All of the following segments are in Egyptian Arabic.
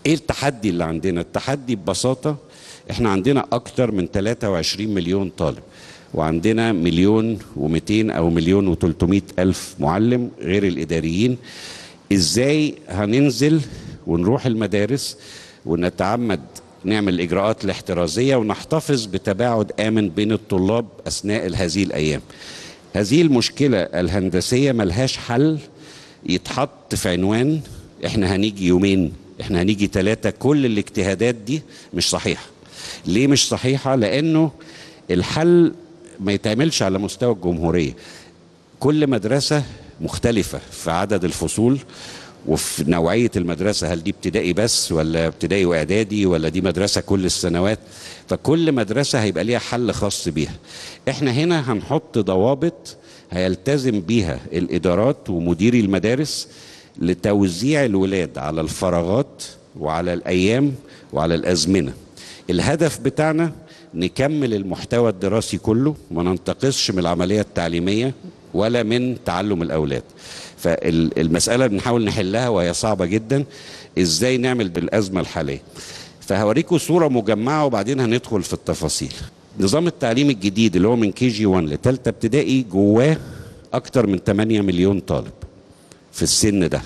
ايه التحدي اللي عندنا التحدي ببساطه احنا عندنا اكتر من 23 مليون طالب وعندنا مليون و200 او مليون و300 الف معلم غير الاداريين ازاي هننزل ونروح المدارس ونتعمد نعمل الاجراءات الاحترازيه ونحتفظ بتباعد امن بين الطلاب اثناء هذه الايام هذه المشكله الهندسيه ملهاش حل يتحط في عنوان احنا هنيجي يومين احنا هنيجي ثلاثه كل الاجتهادات دي مش صحيحه ليه مش صحيحه لانه الحل ما يتعملش على مستوى الجمهوريه كل مدرسه مختلفه في عدد الفصول وفي نوعية المدرسة هل دي ابتدائي بس ولا ابتدائي واعدادي ولا دي مدرسة كل السنوات فكل مدرسة هيبقى ليها حل خاص بيها احنا هنا هنحط ضوابط هيلتزم بيها الإدارات ومديري المدارس لتوزيع الولاد على الفراغات وعلى الأيام وعلى الأزمنة الهدف بتاعنا نكمل المحتوى الدراسي كله ما ننتقصش من العملية التعليمية ولا من تعلم الأولاد فالمسألة بنحاول نحلها وهي صعبة جدا ازاي نعمل بالأزمة الحالية فهوريكم صورة مجمعة وبعدين هندخل في التفاصيل نظام التعليم الجديد اللي هو من كي جي 1 لتالتة ابتدائي جواه أكتر من 8 مليون طالب في السن ده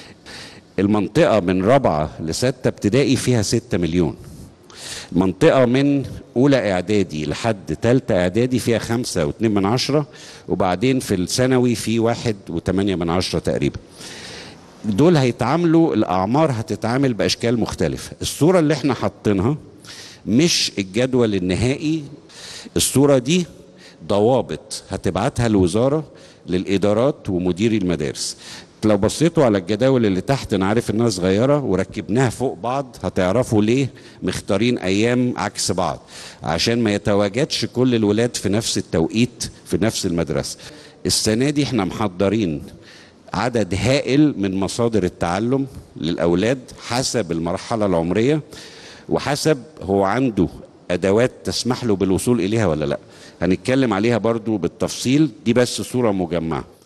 المنطقة من رابعة لستة ابتدائي فيها 6 مليون منطقة من أولى إعدادي لحد تالتة إعدادي فيها خمسة واتنين من عشرة وبعدين في الثانوي في واحد وتمانية من عشرة تقريبا دول هيتعاملوا الأعمار هتتعامل بأشكال مختلفة الصورة اللي احنا حاطينها مش الجدول النهائي الصورة دي ضوابط هتبعتها الوزارة للإدارات ومديري المدارس لو بصيتوا على الجداول اللي تحت انا عارف انها صغيره وركبناها فوق بعض هتعرفوا ليه مختارين ايام عكس بعض عشان ما يتواجدش كل الولاد في نفس التوقيت في نفس المدرسه السنه دي احنا محضرين عدد هائل من مصادر التعلم للاولاد حسب المرحله العمريه وحسب هو عنده ادوات تسمح له بالوصول اليها ولا لا هنتكلم عليها برضو بالتفصيل دي بس صوره مجمعه